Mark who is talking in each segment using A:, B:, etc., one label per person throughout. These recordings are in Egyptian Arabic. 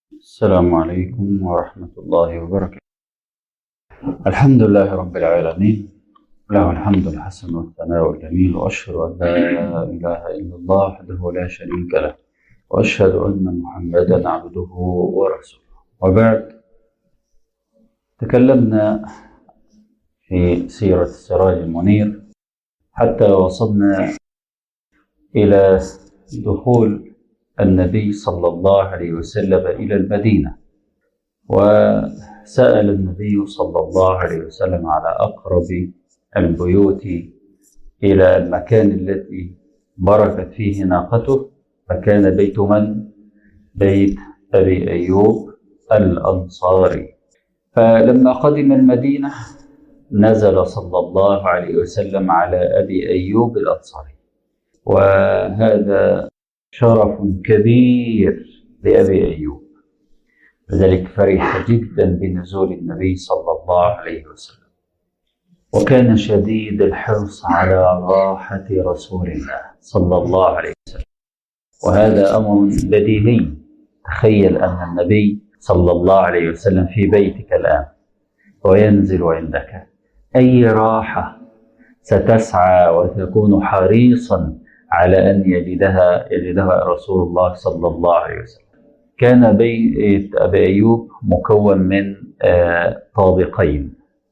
A: السلام عليكم ورحمة الله وبركاته الحمد لله رب العالمين له الحمد الحسن والثناء الجميل وأشهد أن لا إله إلا الله وحده لا شريك له وأشهد أن محمدا عبده ورسوله وبعد تكلمنا في سيرة السراج المنير حتى وصلنا إلى دخول النبي صلى الله عليه وسلم إلى المدينة وسأل النبي صلى الله عليه وسلم على أقرب البيوت إلى المكان الذي بركت فيه ناقته فكان بيت من؟ بيت أبي أيوب الأنصاري فلما قدم المدينة نزل صلى الله عليه وسلم على أبي أيوب الأنصاري وهذا شرف كبير لأبي أيوب لذلك فرح جدا بنزول النبي صلى الله عليه وسلم وكان شديد الحرص على راحة رسول الله صلى الله عليه وسلم وهذا أمر بديهي تخيل أن النبي صلى الله عليه وسلم في بيتك الآن وينزل عندك أي راحة ستسعى وتكون حريصا على أن يجدها يجدها رسول الله صلى الله عليه وسلم كان بيت أبي أيوب مكون من طابقين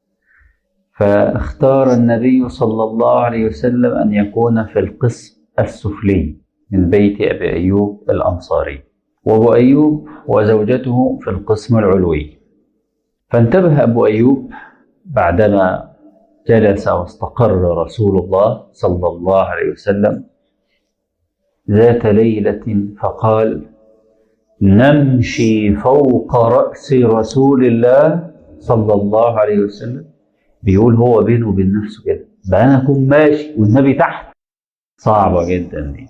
A: فاختار النبي صلى الله عليه وسلم أن يكون في القسم السفلي من بيت أبي أيوب الأنصاري وأبو أيوب وزوجته في القسم العلوي فانتبه أبو أيوب بعدما جلس واستقر رسول الله صلى الله عليه وسلم ذات ليلة فقال نمشي فوق رأس رسول الله صلى الله عليه وسلم بيقول هو بينه وبين نفسه كده بقى أنا أكون ماشي والنبي تحت صعبة جدا دي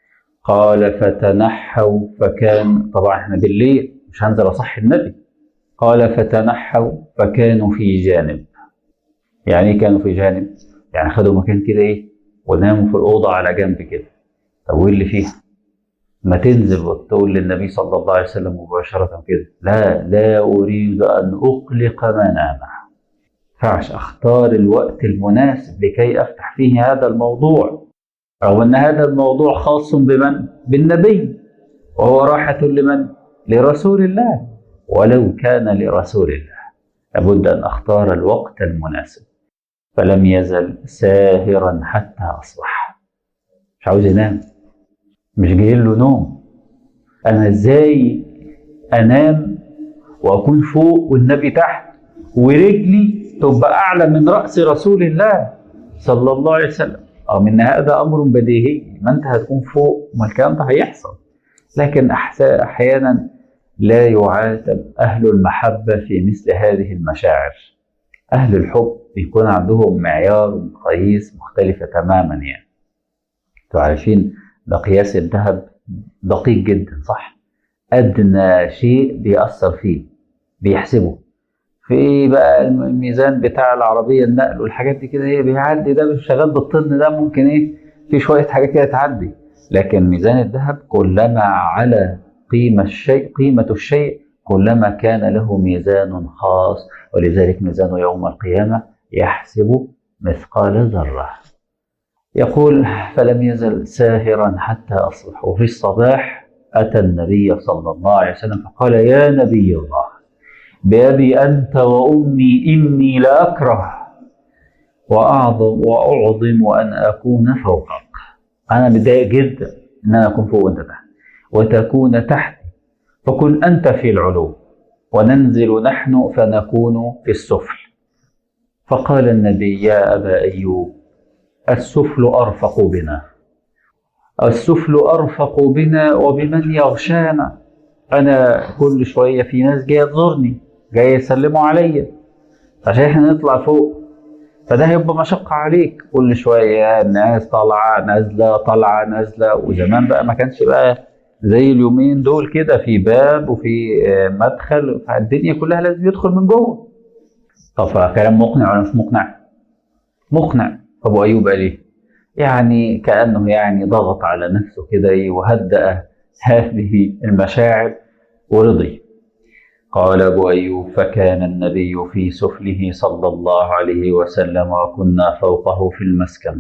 A: قال فتنحوا فكان طبعا احنا بالليل مش هنزل أصحي النبي قال فتنحوا فكانوا في جانب يعني ايه كانوا في جانب يعني خدوا مكان كده ايه وناموا في الأوضة على جنب كده طب وايه اللي فيها؟ ما تنزل وتقول للنبي صلى الله عليه وسلم مباشرة كده لا لا أريد أن أقلق منامه ينفعش أختار الوقت المناسب لكي أفتح فيه هذا الموضوع رغم أن هذا الموضوع خاص بمن؟ بالنبي وهو راحة لمن؟ لرسول الله ولو كان لرسول الله لابد أن أختار الوقت المناسب فلم يزل ساهرا حتى أصبح مش عاوز ينام مش جاي له نوم انا ازاي انام واكون فوق والنبي تحت ورجلي تبقى اعلى من راس رسول الله صلى الله عليه وسلم او ان هذا امر بديهي ما انت هتكون فوق ما الكلام ده هيحصل لكن احيانا لا يعاتب اهل المحبه في مثل هذه المشاعر اهل الحب بيكون عندهم معيار ومقاييس مختلفه تماما يعني انتوا عارفين مقياس الذهب دقيق جدا صح ادنى شيء بيأثر فيه بيحسبه في بقى الميزان بتاع العربية النقل والحاجات دي كده ايه بيعدي ده مش شغال بالطن ده ممكن ايه في شوية حاجات كده تعدي لكن ميزان الذهب كلما على قيمة الشيء قيمة الشيء كلما كان له ميزان خاص ولذلك ميزان يوم القيامة يحسب مثقال ذرة يقول فلم يزل ساهرا حتى أصبح وفي الصباح أتى النبي صلى الله عليه وسلم فقال يا نبي الله بأبي أنت وأمي إني لأكره وأعظم وأعظم أن أكون فوقك أنا متضايق جدا إن أنا أكون فوق وأنت تحت وتكون تحتي فكن أنت في العلو وننزل نحن فنكون في السفل فقال النبي يا أبا أيوب السفل أرفق بنا السفل أرفق بنا وبمن يغشانا أنا كل شوية في ناس جاية تزورني جاية يسلموا عليا عشان احنا نطلع فوق فده هيبقى مشقة عليك كل شوية ناس طالعة نازلة طالعة نازلة وزمان بقى ما كانش بقى زي اليومين دول كده في باب وفي مدخل فالدنيا كلها لازم يدخل من جوه طب كلام مقنع ولا مش مقنع؟ مقنع ابو ايوب قال ايه؟ يعني كانه يعني ضغط على نفسه كده ايه وهدأ هذه المشاعر ورضي قال أبو أيوب فكان النبي في سفله صلى الله عليه وسلم وكنا فوقه في المسكن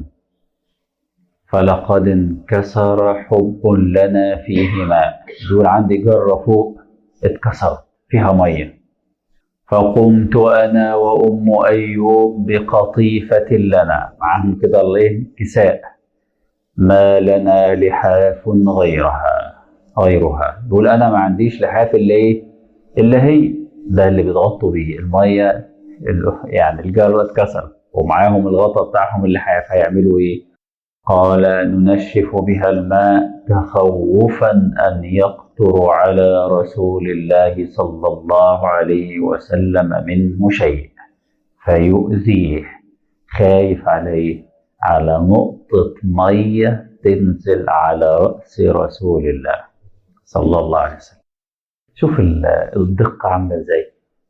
A: فلقد انكسر حب لنا فيه ماء دول عندي جرة فوق اتكسرت فيها مية فقمت أنا وأم أيوب بقطيفة لنا معهم كده الله كساء ما لنا لحاف غيرها غيرها دول أنا ما عنديش لحاف اللي إيه اللي هي ده اللي بيتغطوا بيه المية يعني الجرة اتكسر ومعاهم الغطا بتاعهم اللي هيعملوا ايه قال ننشف بها الماء تخوفا ان يقطر على رسول الله صلى الله عليه وسلم منه شيء فيؤذيه خايف عليه على نقطة مية تنزل على رأس رسول الله صلى الله عليه وسلم شوف الدقة عاملة ازاي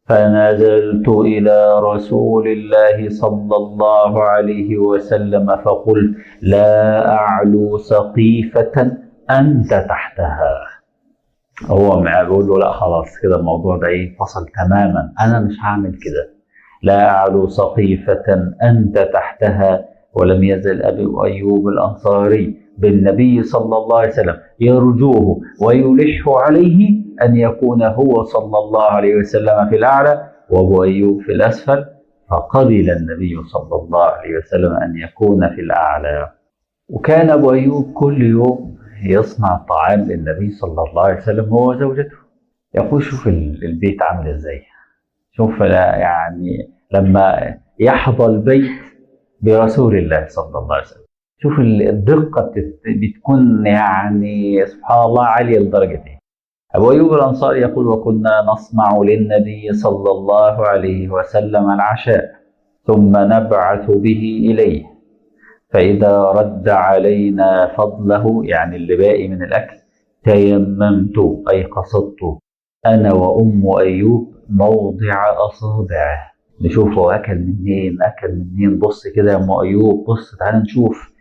A: فنزلت إلى رسول الله صلى الله عليه وسلم فقلت لا أعلو سقيفة أنت تحتها هو بيقول له لا خلاص كده الموضوع ده ايه فصل تماما أنا مش هعمل كده لا أعلو سقيفة أنت تحتها ولم يزل أبي أيوب الأنصاري بالنبي صلى الله عليه وسلم يرجوه ويلح عليه أن يكون هو صلى الله عليه وسلم في الأعلى وأبو أيوب في الأسفل فقبل النبي صلى الله عليه وسلم أن يكون في الأعلى وكان أبو أيوب كل يوم يصنع طعام للنبي صلى الله عليه وسلم هو وزوجته يقول شوف البيت عامل ازاي شوف يعني لما يحظى البيت برسول الله صلى الله عليه وسلم شوف الدقة بتكون يعني سبحان الله عالية لدرجة ايه أبو أيوب الأنصاري يقول وكنا نصنع للنبي صلى الله عليه وسلم العشاء ثم نبعث به إليه فإذا رد علينا فضله يعني اللي باقي من الأكل تيممت أي قصدت أنا وأم أيوب موضع أصابعه نشوف هو أكل منين أكل منين بص كده يا أم أيوب بص تعالى نشوف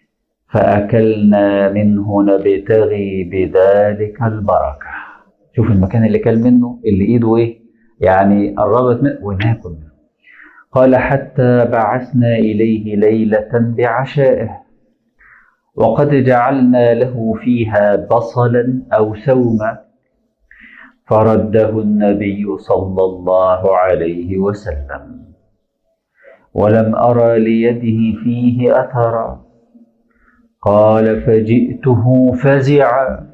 A: فأكلنا منه نبتغي بذلك البركة شوف المكان اللي كل منه اللي إيده إيه يعني قربت منه وناكل منه قال حتى بعثنا إليه ليلة بعشائه وقد جعلنا له فيها بصلا أو سوما فرده النبي صلى الله عليه وسلم ولم أرى ليده فيه أثرا قال فجئته فزعا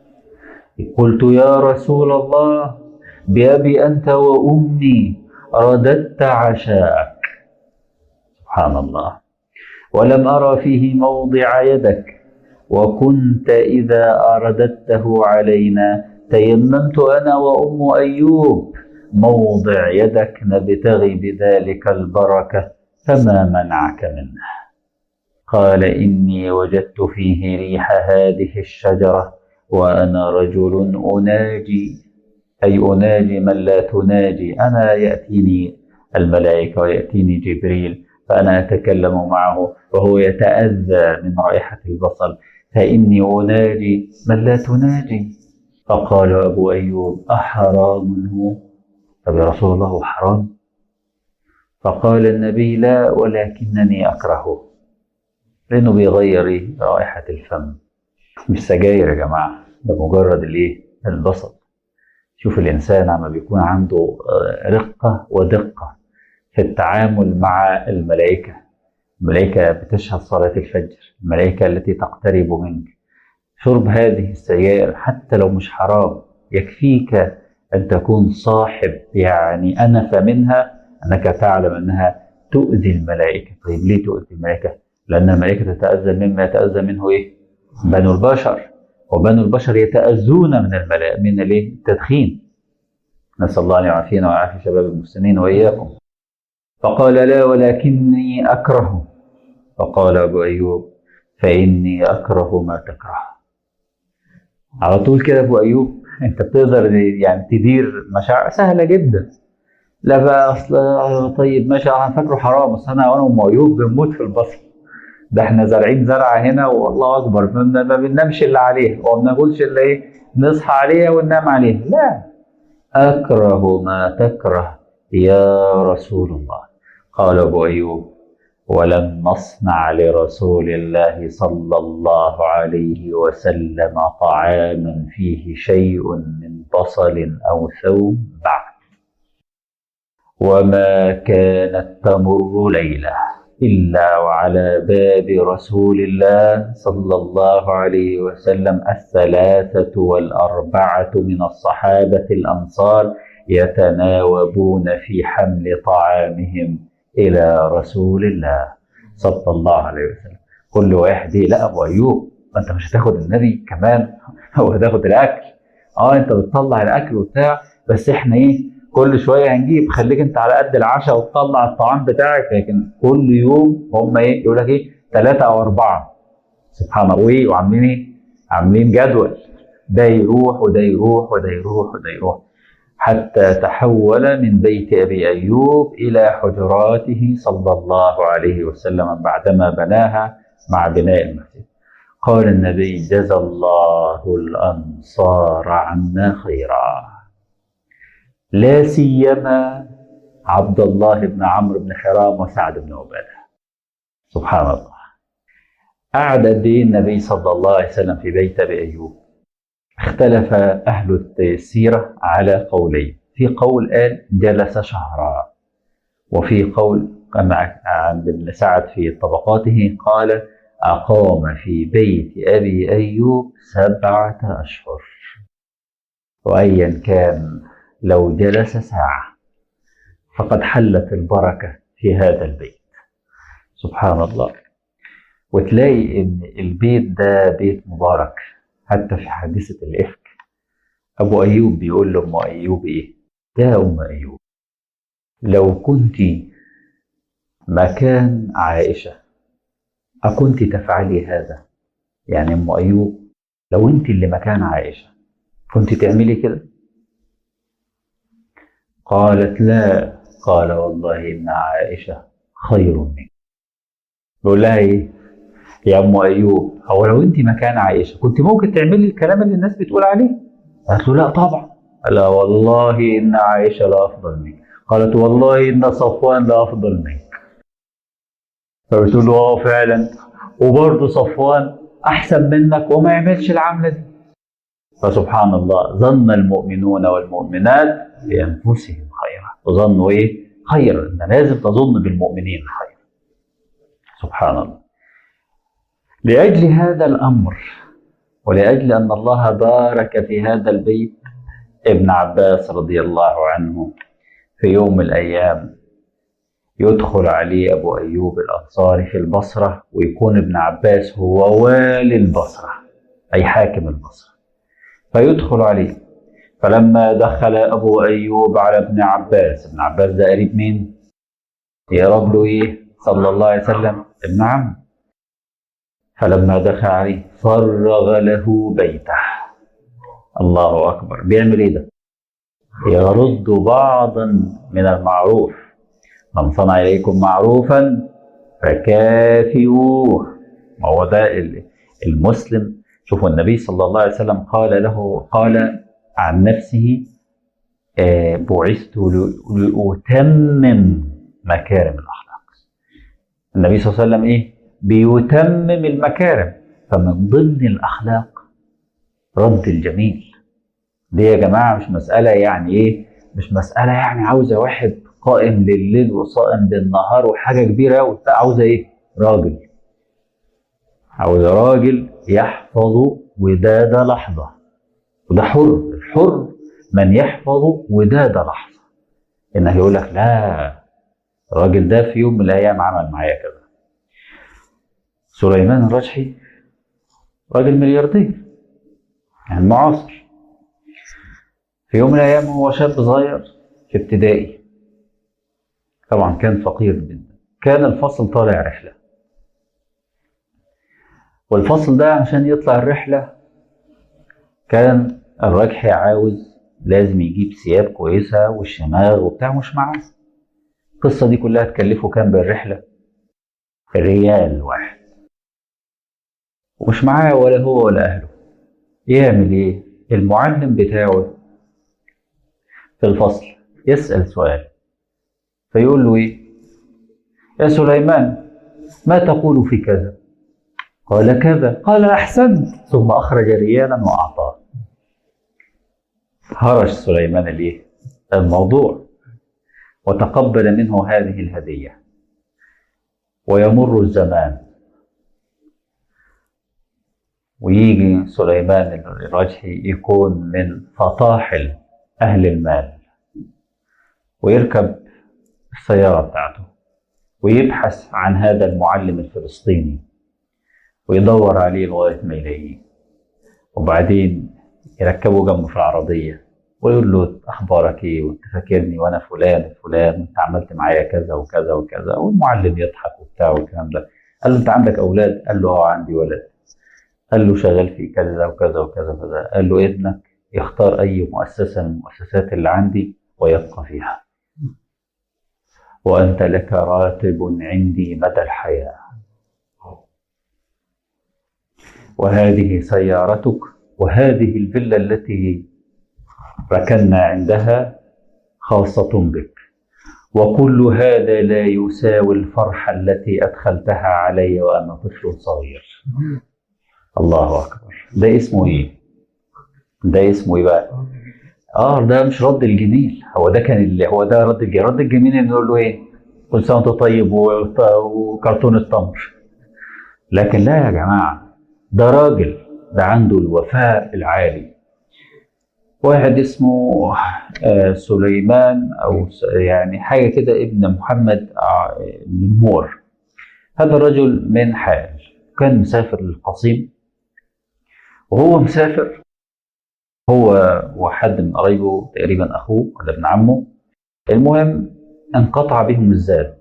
A: قلت يا رسول الله بأبي أنت وأمي رددت عشاءك سبحان الله ولم أرى فيه موضع يدك وكنت إذا أرددته علينا تيممت أنا وأم أيوب موضع يدك نبتغي بذلك البركة فما منعك منه قال إني وجدت فيه ريح هذه الشجرة وأنا رجل أناجي أي أناجي من لا تناجي أنا يأتيني الملائكة ويأتيني جبريل فأنا أتكلم معه وهو يتأذى من رائحة البصل فإني أناجي من لا تناجي فقال أبو أيوب أحرام هو طب يا رسول الله حرام فقال النبي لا ولكنني أكرهه لأنه بيغير رائحة الفم مش سجاير يا جماعة ده مجرد الإيه البصل شوف الإنسان عما بيكون عنده رقة ودقة في التعامل مع الملائكة الملائكة بتشهد صلاة الفجر الملائكة التي تقترب منك شرب هذه السجائر حتى لو مش حرام يكفيك أن تكون صاحب يعني أنف منها أنك تعلم أنها تؤذي الملائكة طيب ليه تؤذي الملائكة؟ لأن الملائكة تتأذى مما يتأذى منه إيه؟ بنو البشر وبنو البشر يتأذون من الملائكة من الايه؟ التدخين نسأل الله أن يعافينا ويعافي شباب المسلمين وإياكم فقال لا ولكني أكره فقال أبو أيوب فإني أكره ما تكره على طول كده أبو أيوب أنت بتقدر يعني تدير مشاعر سهلة جدا لا بقى أصل طيب ماشي أنا فاكره حرام بس أنا وأنا وأم أيوب بنموت في البصل ده احنا زارعين زرعه هنا والله اكبر ما بننامش الا عليها وما بناكلش الا ايه نصحى عليها وننام عليها لا أكره ما تكره يا رسول الله قال أبو أيوب ولم نصنع لرسول الله صلى الله عليه وسلم طعاما فيه شيء من بصل أو ثوم بعد وما كانت تمر ليلة إلا وعلى باب رسول الله صلى الله عليه وسلم الثلاثة والأربعة من الصحابة الأنصار يتناوبون في حمل طعامهم إلى رسول الله صلى الله عليه وسلم كل واحد إيه لا أبو أيوب ما أنت مش هتاخد النبي كمان هو هتاخد الأكل أه أنت بتطلع الأكل وبتاع بس إحنا إيه كل شويه هنجيب خليك انت على قد العشاء وتطلع الطعام بتاعك لكن كل يوم هم ايه يقول لك ايه ثلاثه او اربعه سبحان الله وايه وعاملين ايه؟ عاملين جدول ده يروح وده يروح وده يروح وده يروح حتى تحول من بيت ابي ايوب الى حجراته صلى الله عليه وسلم بعدما بناها مع بناء المسجد قال النبي جزى الله الانصار عنا خيرا لا سيما عبد الله بن عمرو بن حرام وسعد بن عباده سبحان الله قعد قد ايه النبي صلى الله عليه وسلم في بيت ابي ايوب اختلف اهل السيره على قولين في قول قال جلس شهرا وفي قول كما عند ابن سعد في طبقاته قال اقام في بيت ابي ايوب سبعه اشهر وايا كان لو جلس ساعة فقد حلت البركة في هذا البيت سبحان الله وتلاقي ان البيت ده بيت مبارك حتى في حادثة الإفك أبو أيوب بيقول لأم أيوب إيه يا أم أيوب لو كنت مكان عائشة أكنت تفعلي هذا يعني أم أيوب لو أنت اللي مكان عائشة كنت تعملي كده قالت لا قال والله إن عائشة خير منك بيقول لها إيه يا أم أيوب هو لو أنت مكان عائشة كنت ممكن تعملي الكلام اللي الناس بتقول عليه قالت له لا طبعا لا والله إن عائشة لا أفضل منك قالت والله إن صفوان لا أفضل منك فبتقول له اه فعلا وبرضه صفوان أحسن منك وما يعملش العملة دي فسبحان الله ظن المؤمنون والمؤمنات بأنفسهم خيرا وظنوا إيه؟ خيرا أنت لازم تظن بالمؤمنين خيرا سبحان الله لأجل هذا الأمر ولأجل أن الله بارك في هذا البيت ابن عباس رضي الله عنه في يوم من الأيام يدخل عليه أبو أيوب الأنصاري في البصرة ويكون ابن عباس هو والي البصرة أي حاكم البصرة فيدخل عليه فلما دخل أبو أيوب على ابن عباس ابن عباس ده قريب مين؟ يقرب له إيه؟ صلى الله عليه وسلم ابن عم فلما دخل عليه فرغ له بيته الله أكبر بيعمل إيه ده؟ يرد بعضا من المعروف من صنع إليكم معروفا فكافئوه ما هو ده المسلم شوفوا النبي صلى الله عليه وسلم قال له قال عن نفسه آه بعثت لأتمم مكارم الأخلاق النبي صلى الله عليه وسلم إيه بيتمم المكارم فمن ضمن الأخلاق رد الجميل دي يا جماعة مش مسألة يعني إيه مش مسألة يعني عاوزة واحد قائم لليل وصائم بالنهار وحاجة كبيرة أوي عاوزة إيه راجل عاوزة راجل يحفظ وداد لحظة وده حر الحر من يحفظ وداد لحظة إنه يقول لك لا الراجل ده في يوم من الأيام عمل معايا كذا سليمان الرجحي راجل ملياردير يعني معاصر في يوم من الأيام هو شاب صغير في ابتدائي طبعا كان فقير جدا كان الفصل طالع رحلة والفصل ده عشان يطلع الرحلة كان الرجحي عاوز لازم يجيب ثياب كويسة والشماغ وبتاع مش معاه القصة دي كلها تكلفه كام بالرحلة؟ ريال واحد ومش معاه ولا هو ولا أهله يعمل إيه؟ المعلم بتاعه في الفصل يسأل سؤال فيقول له إيه يا سليمان ما تقول في كذا قال كذا قال أحسنت ثم أخرج ريالا وأعطاه هرش سليمان الإيه الموضوع وتقبل منه هذه الهدية ويمر الزمان ويجي سليمان الرجحي يكون من فطاحل أهل المال ويركب السيارة بتاعته ويبحث عن هذا المعلم الفلسطيني ويدور عليه لغاية ما يلاقيه وبعدين يركبه جنبه في العربية ويقول له أخبارك إيه وأنت فاكرني وأنا فلان فلان وأنت عملت معايا كذا وكذا وكذا والمعلم يضحك وبتاع والكلام ده قال له أنت عندك أولاد؟ قال له أه عندي ولد قال له شغال في كذا وكذا وكذا وكذا قال له ابنك يختار أي مؤسسة من المؤسسات اللي عندي ويبقى فيها وأنت لك راتب عندي مدى الحياة وهذه سيارتك وهذه الفيلا التي ركنا عندها خاصة بك وكل هذا لا يساوي الفرحة التي أدخلتها علي وأنا طفل صغير الله أكبر ده اسمه إيه؟ ده اسمه إيه بقى؟ اه ده مش رد الجميل هو ده كان اللي هو ده رد الجميل رد الجميل انه يقول له ايه كل سنه وانت طيب وط- وكرتون التمر لكن لا يا جماعه ده راجل ده عنده الوفاء العالي واحد اسمه آه، سليمان او س- يعني حاجه كده ابن محمد ع- بن مور هذا الرجل من حال كان مسافر للقصيم وهو مسافر هو وحد من قرايبه تقريبا اخوه ولا ابن عمه المهم انقطع بهم الزاد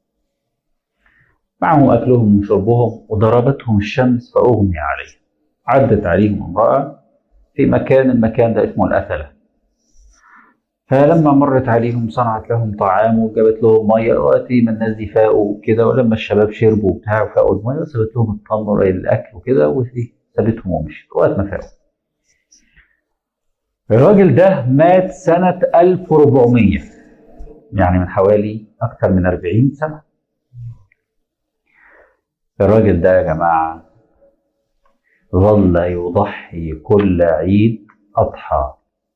A: معهم اكلهم وشربهم وضربتهم الشمس فاغمي عليهم عدت عليهم امراه في مكان المكان ده اسمه الاثله فلما مرت عليهم صنعت لهم طعام وجابت لهم ميه وقتي ما الناس دي فاقوا وكده ولما الشباب شربوا وبتاع وفاقوا الميه سابت لهم التمر الاكل وكده وسابتهم ومشت وقت ما فاقوا الراجل ده مات سنة 1400 يعني من حوالي أكثر من 40 سنة الراجل ده يا جماعة ظل يضحي كل عيد أضحى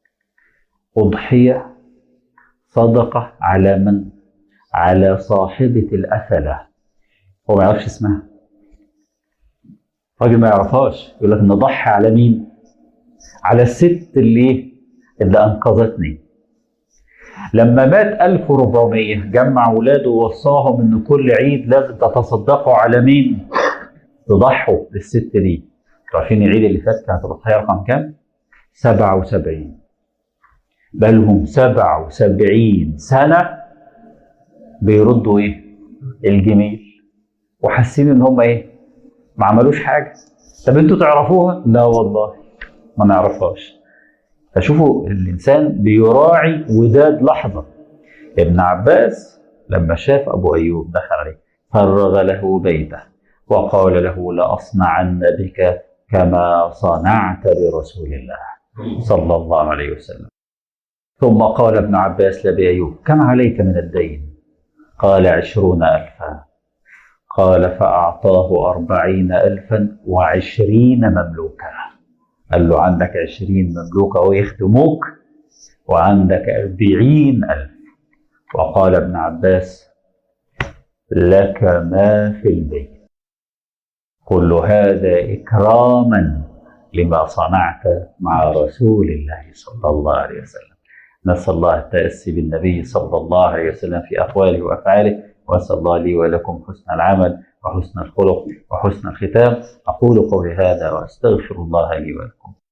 A: أضحية صدقة على من؟ على صاحبة الأثلة هو ما يعرفش اسمها الراجل ما يعرفهاش يقول لك نضحي على مين؟ على الست اللي اللي انقذتني لما مات 1400 جمع ولاده ووصاهم ان كل عيد لازم تتصدقوا على مين؟ تضحوا للست دي انتوا عارفين العيد اللي فات كانت الضحيه رقم كام؟ 77 بلهم 77 سنه بيردوا ايه؟ الجميل وحاسين ان هم ايه؟ ما عملوش حاجه طب انتوا تعرفوها؟ لا والله ما نعرفهاش فشوفوا الانسان بيراعي وداد لحظه ابن عباس لما شاف ابو ايوب دخل عليه فرغ له بيته وقال له لاصنعن بك كما صنعت برسول الله صلى الله عليه وسلم ثم قال ابن عباس لابي ايوب كم عليك من الدين قال عشرون الفا قال فاعطاه اربعين الفا وعشرين مملوكا قال له عندك عشرين مملوكة ويخدموك وعندك أربعين ألف وقال ابن عباس لك ما في البيت كل هذا إكراما لما صنعت مع رسول الله صلى الله عليه وسلم نسأل الله التأسي بالنبي صلى الله عليه وسلم في أقواله وأفعاله وأسأل الله لي ولكم حسن العمل وحسن الخلق وحسن الختام أقول قولي هذا وأستغفر الله لي ولكم